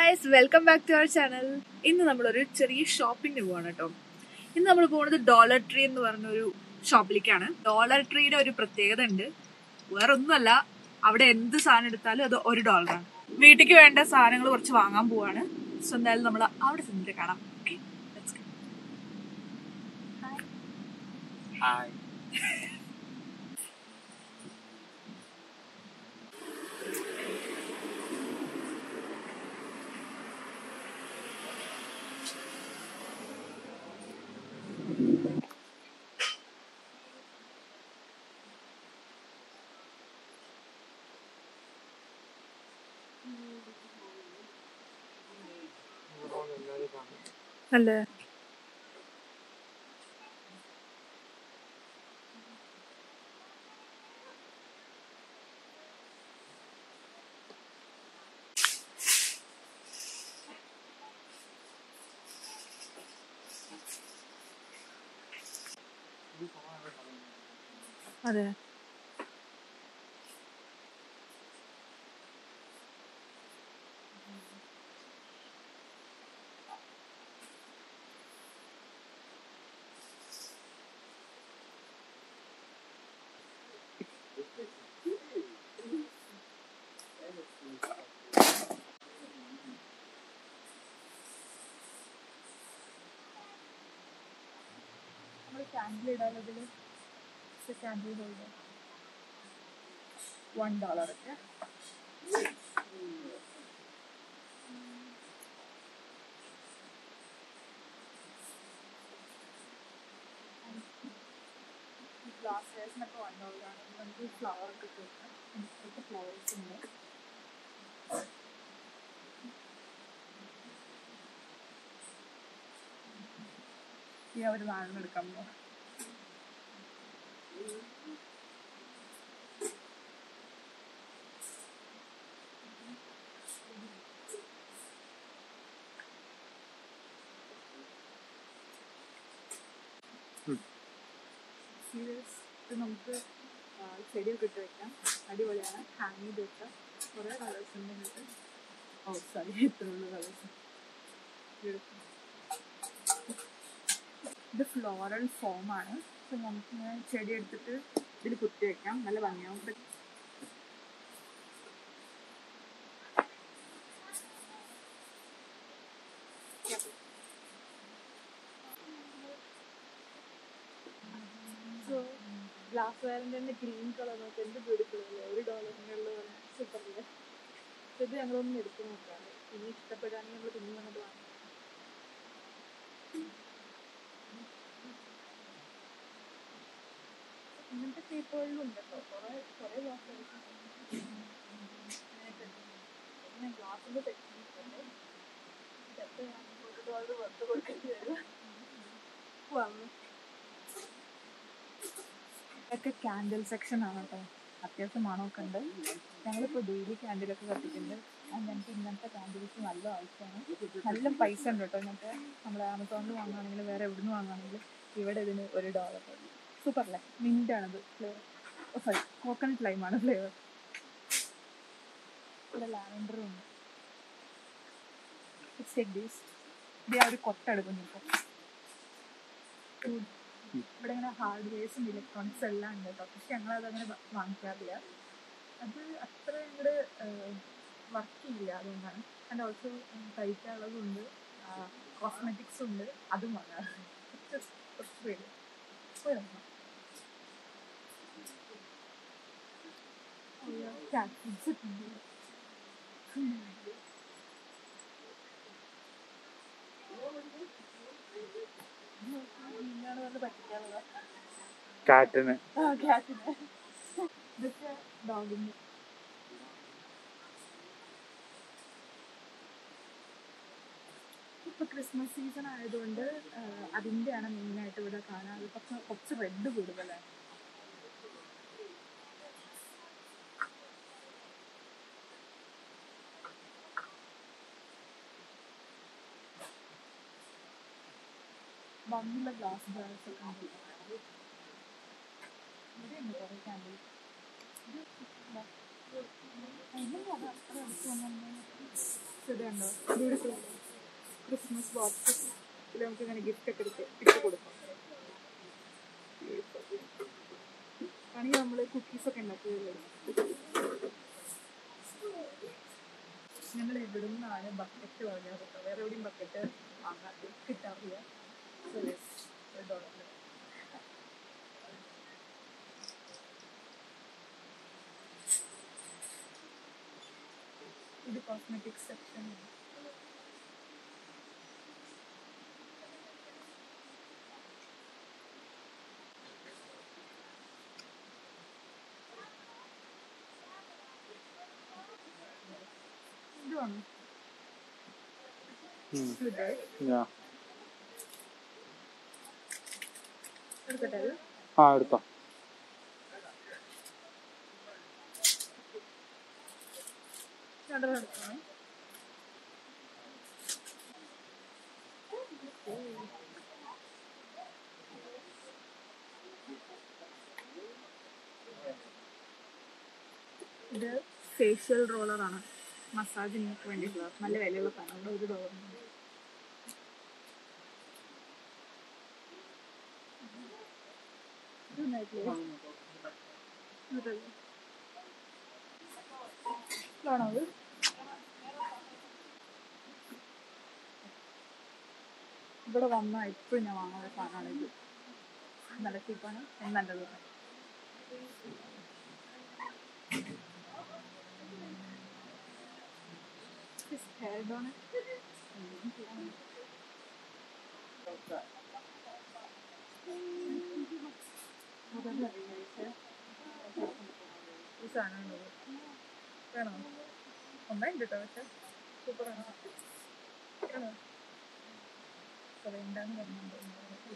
Guys welcome back to our channel ഇന്ന് നമ്മളൊരു ചെറിയ ഷോപ്പിംഗ് പോവാണ് കേട്ടോ ഇന്ന് നമ്മൾ പോകുന്നത് ഡോളർ ട്രീ എന്ന് പറഞ്ഞൊരു ഷോപ്പിലേക്കാണ് ഡോളർ ട്രീയുടെ ഒരു പ്രത്യേകത ഉണ്ട് വേറെ ഒന്നുമല്ല അവിടെ എന്ത് സാധനം എടുത്താലും അത് ഒരു ഡോളറാണ് വീട്ടിലേക്ക് വേണ്ട സാധനങ്ങൾ കുറച്ച് വാങ്ങാൻ പോവാണ് സോ എന്തായാലും നമ്മൾ അവിടെ ചെന്നിട്ട് കാണാം ഓക്കെ ഹായ് അല്ലേ അതെ നമ്മൾ ക്യാൻഡിൽ ഇടാനതിൽ ക്യാൻഡിൽ ഹോൾഡർ വൺ ഡോളർ ഒക്കെ ഗ്ലാസ് വെയർസിനൊക്കെ വൺ ഡോളറാണ് നമുക്ക് ഫ്ലവർ ഒക്കെ കിട്ടും ഇപ്പോഴത്തെ ഫ്ലവേഴ്സ് ഉണ്ട് ഈ അവർ നാളെ എടുക്കാൻ പോകും സീരിയസ് ഇത് നമുക്ക് ആ, ചെടിയൊക്കെ ഇട്ട് വെക്കാം അടിപൊളിയാണ് ഹാങ് ചെയ്ത് വെക്കാം കുറേ കളേഴ്സ് ഉണ്ട് ഇതിനകത്ത് ഓ സോറി ഇത്രയുള്ള കളേഴ്സ് ഇത് ഫ്ലോറൽ ഫോമാണ് സോ നമുക്ക് ഇങ്ങനെ ചെടി എടുത്തിട്ട് ഇതിൽ കുത്തി വെക്കാം നല്ല ഭംഗിയാവും ഇത് സോ ഗ്ലാസ് വെയറിൻ്റെ തന്നെ ഗ്രീൻ കളർ നോക്കി എന്ത് ബ്യൂട്ടിഫുൾ അല്ലേ ഒരു ഡോളറിൻ്റെ ഉള്ളത് സൂപ്പർ അല്ലേ So ഇത് ഞങ്ങളൊന്നും എടുത്ത് നോക്കാറ് ഇനി ഇഷ്ടപ്പെടുകയാണെങ്കിൽ നമ്മൾ പിന്നെ വന്നിട്ട് വാങ്ങാം ഇങ്ങനത്തെ ടൈപ്പുകളിലും ഉണ്ട് കേട്ടോ കുറേ കുറേ ഗ്ലാസ് പിന്നെ ഗ്ലാസിൻ്റെ ടെക്നിക്സ് ഉണ്ട് ഇതൊക്കെ ഞാൻ ഒരു ഡോളർ വെറുതെ കൊടുക്കേണ്ടി വരും വന്നു ഇതൊക്കെ ക്യാൻഡിൽ സെക്ഷൻ ആണ് കേട്ടോ അത്യാവശ്യം മണമൊക്കെ ഉണ്ട് ഞങ്ങളിപ്പോൾ ഡെയിലി ക്യാൻഡിലൊക്കെ കത്തിക്കുന്നുണ്ട് അത് ഞങ്ങൾക്ക് ഇങ്ങനത്തെ ക്യാൻഡിൽസ് നല്ല ആവശ്യമാണ് നല്ല പൈസ ഉണ്ട് കേട്ടോ ഇങ്ങനത്തെ നമ്മൾ ആമസോണിൽ വാങ്ങുകയാണെങ്കിൽ വേറെ എവിടെ നിന്ന് വാങ്ങുകയാണെങ്കിൽ ഇവിടെ ഇതിന് ഒരു ഡോളർ സൂപ്പർ അല്ലേ മിൻ്റ് ആണത് ഫ്ലേവർ ഓ സോറി കോക്കനട്ട് ലൈമാണ് ഫ്ലേവർ ഇവിടെ ലാവൻഡറും ഉണ്ട് ഇറ്റ്സ് ടേക്ക് ദീസ് ഇത് ആ ഒരു കൊട്ട എടുക്കുന്നു ഇപ്പോൾ ഇവിടെ ഇങ്ങനെ ഹാർഡ്വെയർസും ഇലക്ട്രോണിക്സ് എല്ലാം ഉണ്ട് കേട്ടോ പക്ഷെ ഞങ്ങൾ അതങ്ങനെ വ- വാങ്ങിക്കാറില്ല അത് അത്ര അങ്ങോട്ട് വർക്ക് ചെയ്യില്ല അതുകൊണ്ടാണ് ആൻഡ് ഓൾസോ കഴിക്കാനുള്ളതുണ്ട് കോസ്മെറ്റിക്സ് ഉണ്ട് അതും വാങ്ങാറുണ്ട് കുറച്ച് കുറച്ച് പേര് പോയി നോക്കാം ക്യാറ്റ്സ് നിന്നാണ് വന്ന് പറ്റിക്കാനുള്ളത് കാറ്റിന് ആ ക്യാറ്റിന് ഇതൊക്കെ ഡോഗിന് ഇപ്പൊ ക്രിസ്മസ് സീസൺ ആയതുകൊണ്ട് ആ, അതിന്റെയാണ് മെയിനായിട്ട് ഇവിടെ കാണാറ് പക്ഷെ കുറച്ച് റെഡ് കൂടുതലാണ് ഭംഗിയുള്ള ഗ്ലാസ് ജാർസ് ഒക്കെ ഉണ്ട് ഇവിടെയുണ്ട് കുറേ ക്യാൻഡിൽ ഇത് ഇതാ. അതിലും അതാ അത്ര അടുത്ത് വന്നു ഇത് കണ്ടോ ബ്യൂട്ടിഫുൾ ക്രിസ്മസ് ബോക്സസ് ഇതിൽ നമുക്ക് ഇങ്ങനെ ഗിഫ്റ്റ് ഒക്കെ എടുത്ത് ഇട്ട് കൊടുക്കാം ആണെങ്കിൽ നമ്മൾ കുക്കീസൊക്കെ ഉണ്ടാക്കുകയുള്ളൂ ഞങ്ങൾ ഇവിടെ നിന്നാണ് ബക്കറ്റ് വാങ്ങാറ് കേട്ടോ വേറെ എവിടെയും ബക്കറ്റ് വാങ്ങാറ് കിട്ടാറില്ല So, yes, ഒരു dollar. ഇത് കോസ്മെറ്റിക്സ് സെക്ഷൻ ഇതാണ് ഉം. ഇത് ഞാ എടുക്കട്ടെ അത് ആ എടുത്തോ രണ്ടെണ്ണം എടുക്കണം ഇത് ഫേഷ്യൽ റോളറാണ് മസാജിന് വേണ്ടിയിട്ടുള്ള നല്ല വിലയുള്ള സാധനം ഇവിടെ ഒരു ഡോളറിന് ഇത് നന്നായിട്ടില്ലേ? ഇതല്ലേ? ഇതാണോ അത് ഇവിടെ വന്നാൽ എപ്പോഴും ഞാൻ വാങ്ങുന്ന സാധനമാണ് ഇത് നല്ല ചീപ്പാണ് നല്ലത് ഹെയർഡോണ് ഈ സാധനമാണ് വേണോ ഒന്നായിട്ട് കേട്ടോ പക്ഷെ സൂപ്പറാണ് വേണോ വേണ്ടാന്ന് പറഞ്ഞിട്ടുണ്ട്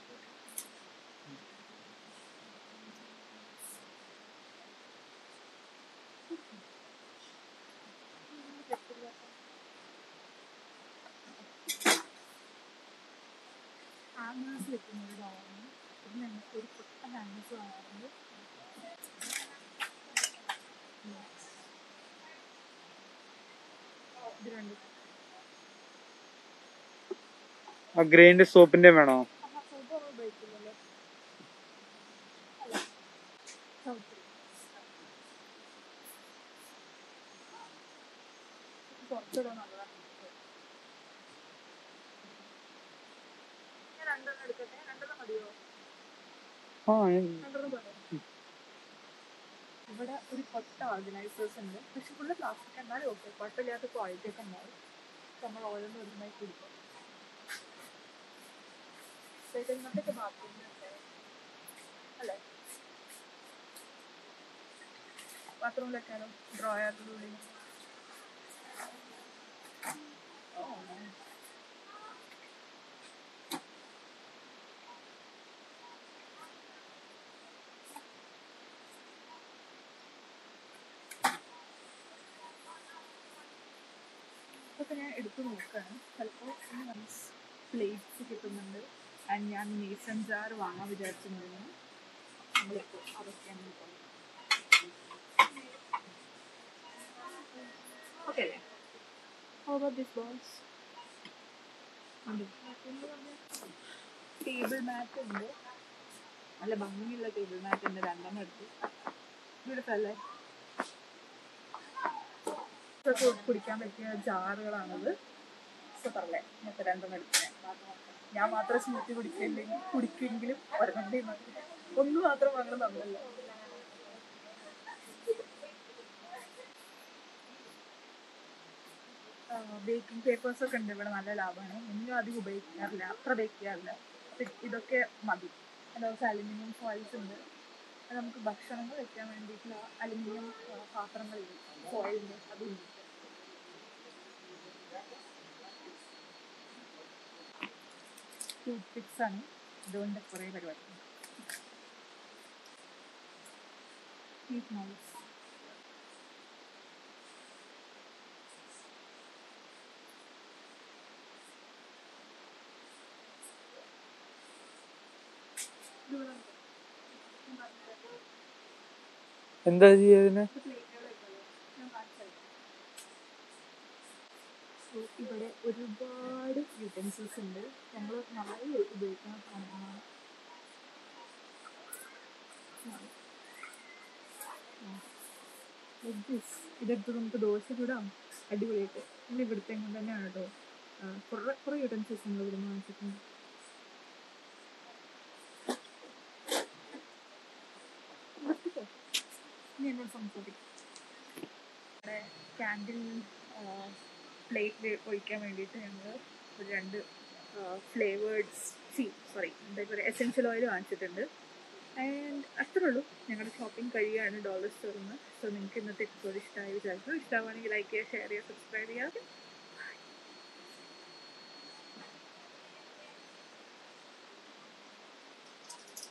ഹാങ്ങേഴ്സ് വെക്കുന്ന ഒരു ഡോറാണ് പിന്നെ ഞങ്ങൾക്ക് ഒരു പൊട്ട ഹാങ്ങേഴ്സ് വാങ്ങാറുണ്ട് ഇത് രണ്ട് ആ ഗ്രൈൻഡ് സോപ്പിന്റെ വേണോ ആ സോപ്പ് നമ്മൾ ഉപയോഗിക്കില്ലല്ലോ അല്ല സൗത്ത് കുറച്ചിടാൻ നല്ലതാണ് ഞാൻ രണ്ടെണ്ണം എടുക്കട്ടെ രണ്ടെണ്ണം മതിയോ ആ രണ്ടെണ്ണം പോരെ ഇവിടെ ഒരു കൊട്ട ഓർഗനൈസേഴ്സ് ഉണ്ട് പക്ഷെ ഫുള്ള് പ്ലാസ്റ്റിക് എന്നാലും ഓക്കെ കുഴപ്പമില്ലാത്ത ക്വാളിറ്റി ഒക്കെ ഉണ്ടാവും നമ്മൾ ഓരോന്ന് ഒരുമായി കുടിക്കും ഇന്നത്തെ ബാത്റൂമിലൊക്കെ അല്ലേ ബാത്റൂമിലൊക്കെയാണോ ഡ്രോയറിനുള്ളിൽ ഇതൊക്കെ ഞാൻ എടുത്തു നോക്കുകയാണ് ചിലപ്പോൾ പ്ലേറ്റ്സ് കിട്ടുന്നുണ്ട് ആൻഡ് ഞാൻ മേസൺ ജാർ വാങ്ങാൻ വിചാരിച്ചിട്ടുണ്ടായിരുന്നു നമ്മളിപ്പോൾ അതൊക്കെയാണ് ഇപ്പോൾ ഓക്കെ അല്ലേ How about this balls? Table mat ഉണ്ട് നല്ല ഭംഗിയുള്ള ടേബിൾ മാറ്റ് ഉണ്ട് രണ്ടെണ്ണം എടുത്തു ബ്യൂട്ടിഫുൾ അല്ലേ ഇതൊക്കെ കുടിക്കാൻ പറ്റിയ ജാറുകളാണത് സൂപ്പറല്ലേ ഇങ്ങനത്തെ രണ്ടെണ്ണം എടുത്തേ ഞാൻ മാത്രം സ്മൂത്തി കുടിക്കില്ലെങ്കിൽ കുടിക്കുമെങ്കിലും ഒരെണ്ണം മതി ഒന്ന് മാത്രം വാങ്ങണം നമ്മളല്ല ബേക്കിംഗ് പേപ്പേഴ്സ് ഒക്കെ ഉണ്ട് ഇവിടെ നല്ല ലാഭമാണ് ഒന്നും അധികം ഉപയോഗിക്കാറില്ല അത്ര ബേക്ക് ചെയ്യാറില്ല ഇത് ഇതൊക്കെ മതി അതുപോലെ അലുമിനിയം ഫോയിൽസ് ഉണ്ട് അത് നമുക്ക് ഭക്ഷണങ്ങൾ വെക്കാൻ വേണ്ടിയിട്ടുള്ള അലുമിനിയം പാത്രങ്ങൾ ഫോയിലിൻ്റെ അതുണ്ട് ടൂത്ത് പിക്സ് ആണ് ഇതുകൊണ്ട് കുറേ പരിപാടി ടീത്ത് മൗസ് എന്താ ചെയ്യുന്നതിന് സോ ഇവിടെ ഒരുപാട് യൂട്ടൻസിൽസ് ഉണ്ട് ഞങ്ങൾ നിറയെ ഉപയോഗിക്കുന്ന സാധനങ്ങളാണ് ലൈക്ക് ദിസ് ഇതെടുത്ത് നമുക്ക് ദോശ ചൂടാം അടിപൊളിയായിട്ട് നമ്മൾ ഇവിടുത്തെ കൊണ്ട് തന്നെയാണ് കേട്ടോ ആ, കുറേ കുറേ യൂട്ടൻസിൽസ് നമ്മൾ ഇവിടുന്ന് വാങ്ങിച്ചിട്ടുണ്ട് നിർത്തിക്കോ. ഇനി എന്നോട് സംസാരിക്കും നമ്മുടെ ക്യാൻഡിൽ പ്ലേറ്റിൽ ഒഴിക്കാൻ വേണ്ടിയിട്ട് ഞങ്ങൾ ഒരു രണ്ട് ഫ്ലേവേർഡ്സ് സി സോറി എന്താ പറയുക എസെൻഷ്യൽ ഓയിൽ വാങ്ങിച്ചിട്ടുണ്ട് ആൻഡ് അത്രേ ഉള്ളൂ ഞങ്ങളുടെ ഷോപ്പിംഗ് കഴിയുകയാണ് ഡോളർ സ്റ്റോറിൽ നിന്ന് സോ നിങ്ങൾക്ക് ഇന്നത്തെ എപ്പിസോഡ് ഇഷ്ടമായി വിചാരിച്ചു ഇഷ്ടമാണെങ്കിൽ ലൈക്ക് ചെയ്യുക ഷെയർ ചെയ്യുക സബ്സ്ക്രൈബ് ചെയ്യുക